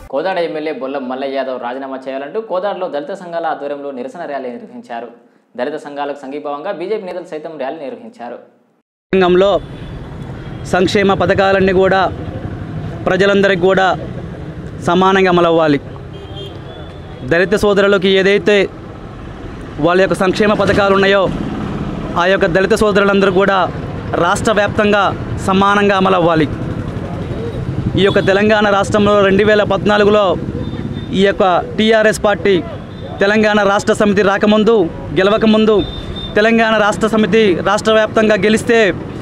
Kodad MLA Bollam Mallaiah Yadav రాజీనామా చేయాలంటూ కోదాడలో దళిత సంఘాల ఆధ్వర్యంలో నిరసన ర్యాలీ నిర్వహించారు దళిత సంఘాలకు సంఘీభావంగా బీజేపీ నేతలు సైతం ర్యాలీ నిర్వహించారు రంగంలో సంక్షేమ పథకాలన్నీ కూడా ప్రజలందరికీ కూడా సమానంగా అమలవ్వాలి దళిత సోదరులకి ఏదైతే వాళ్ళ యొక్క సంక్షేమ పథకాలు ఉన్నాయో ఆ యొక్క దళిత సోదరులందరూ కూడా రాష్ట్ర వ్యాప్తంగా సమానంగా అమలవ్వాలి ఈ యొక్క తెలంగాణ రాష్ట్రంలో రెండు వేల పద్నాలుగులో ఈ యొక్క టీఆర్ఎస్ పార్టీ తెలంగాణ రాష్ట్ర సమితి రాకముందు గెలవకముందు తెలంగాణ రాష్ట్ర సమితి రాష్ట్ర వ్యాప్తంగా గెలిస్తే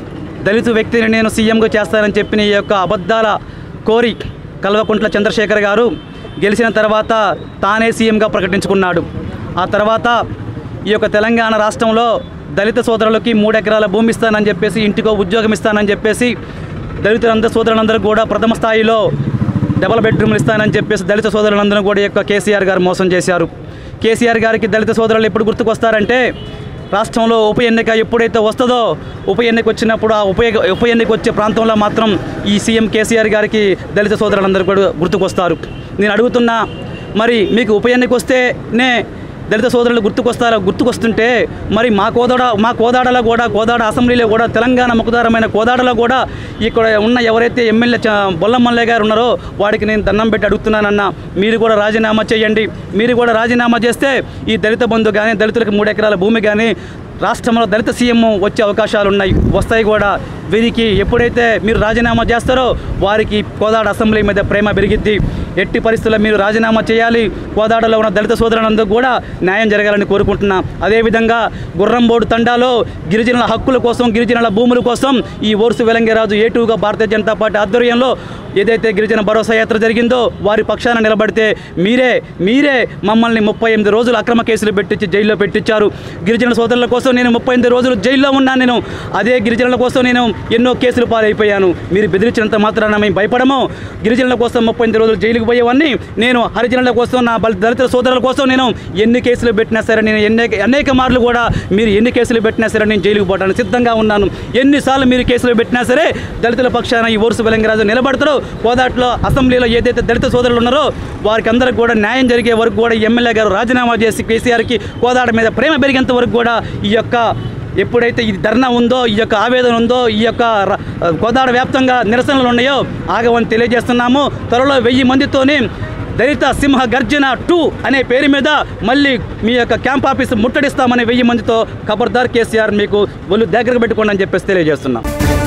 దళిత వ్యక్తిని నేను సీఎంగా చేస్తానని చెప్పిన ఈ యొక్క అబద్ధాల కోరి కల్వకుంట్ల చంద్రశేఖర్ గారు గెలిచిన తర్వాత తానే సీఎంగా ప్రకటించుకున్నాడు ఆ తర్వాత ఈ యొక్క తెలంగాణ రాష్ట్రంలో దళిత సోదరులకి మూడు ఎకరాల భూమి ఇస్తానని చెప్పేసి ఇంటికో ఉద్యోగం ఇస్తానని చెప్పేసి దళితులందరూ సోదరులందరూ కూడా ప్రథమ స్థాయిలో డబల్ బెడ్రూమ్లు ఇస్తానని చెప్పేసి దళిత సోదరులందరూ కూడా ఈ యొక్క కేసీఆర్ గారు మోసం చేశారు కేసీఆర్ గారికి దళిత సోదరులు ఎప్పుడు గుర్తుకొస్తారంటే రాష్ట్రంలో ఉప ఎన్నిక ఎప్పుడైతే వస్తుందో ఉప ఎన్నిక వచ్చినప్పుడు ఆ ఉప ఉప ఎన్నిక వచ్చే ప్రాంతంలో మాత్రం ఈ సీఎం కేసీఆర్ గారికి దళిత సోదరులందరూ కూడా గుర్తుకొస్తారు నేను అడుగుతున్నా మరి మీకు ఉప ఎన్నిక వస్తేనే దళిత సోదరులు గుర్తుకొస్తారో గుర్తుకొస్తుంటే మరి మా కోదాడ మా కోదాడలో కూడా కోదాడ అసెంబ్లీలో కూడా తెలంగాణ ముఖదారమైన కోదాడలో కూడా ఇక్కడ ఉన్న ఎవరైతే ఎమ్మెల్యే చ- బొల్లం మల్లయ్య గారు ఉన్నారో వాడికి నేను దండం పెట్టి అడుగుతున్నానన్న మీరు కూడా రాజీనామా చేయండి మీరు కూడా రాజీనామా చేస్తే ఈ దళిత బంధు కానీ దళితులకు మూడు ఎకరాల భూమి కానీ రాష్ట్రంలో దళిత సీఎం వచ్చే అవకాశాలు ఉన్నాయి వస్తాయి కూడా వీరికి ఎప్పుడైతే మీరు రాజీనామా చేస్తారో వారికి కోదాడ అసెంబ్లీ మీద ప్రేమ పెరిగిద్ది ఎట్టి పరిస్థితుల్లో మీరు రాజీనామా చేయాలి కోదాడలో ఉన్న దళిత సోదరులందరూ కూడా న్యాయం జరగాలని కోరుకుంటున్నా అదేవిధంగా గుర్రంబోడు తండాలో గిరిజనుల హక్కుల కోసం గిరిజనుల భూముల కోసం ఈ ఓర్సు వెలంగిరాజు ఏటుగా భారతీయ జనతా పార్టీ ఆధ్వర్యంలో ఏదైతే గిరిజన భరోసా యాత్ర జరిగిందో వారి పక్షాన నిలబడితే మీరే మీరే మమ్మల్ని ముప్పై ఎనిమిది రోజులు అక్రమ కేసులు పెట్టించి జైల్లో పెట్టించారు గిరిజన సోదరుల కోసం నేను ముప్పై ఎనిమిది రోజులు జైల్లో ఉన్నాను నేను అదే గిరిజనుల కోసం నేను ఎన్నో కేసులు పాలైపోయాను మీరు బెదిరించినంత మాత్రాన మేము భయపడము గిరిజనుల కోసం ముప్పై ఎనిమిది రోజులు జైలుకు పోయేవాడిని నేను హరిజనుల కోసం నా బల- దళిత సోదరుల కోసం నేను ఎన్ని కేసులు పెట్టినా సరే నేను అనేక అనేక మార్లు కూడా మీరు ఎన్ని కేసులు పెట్టినా సరే నేను జైలుకు పోవడానికి సిద్ధంగా ఉన్నాను ఎన్నిసార్లు మీరు కేసులు పెట్టినా సరే దళితుల పక్షాన ఈ ఓరుసు వెలంగరాజు నిలబడతారు కోదాట్లో అసెంబ్లీలో ఏదైతే దళిత సోదరులు ఉన్నారో వారికి అందరికి కూడా న్యాయం జరిగే వరకు కూడా ఎమ్మెల్యే గారు రాజీనామా చేసి కేసీఆర్కి కోదాడ మీద ప్రేమ పెరిగేంత వరకు కూడా ఈ యొక్క ఎప్పుడైతే ఇది ధర్నా ఉందో ఈ యొక్క ఆవేదన ఉందో ఈ యొక్క ర- కోదాడ వ్యాప్తంగా నిరసనలు ఉన్నాయో ఆగవని తెలియజేస్తున్నాము త్వరలో వెయ్యి మందితోని దళిత సింహ గర్జన టూ అనే పేరు మీద మళ్ళీ మీ యొక్క క్యాంప్ ఆఫీస్ ముట్టడిస్తామని వెయ్యి మందితో ఖబర్దార్ కేసీఆర్ మీకు ఒళ్ళు దగ్గరకు పెట్టుకోండి అని చెప్పేసి తెలియజేస్తున్నాం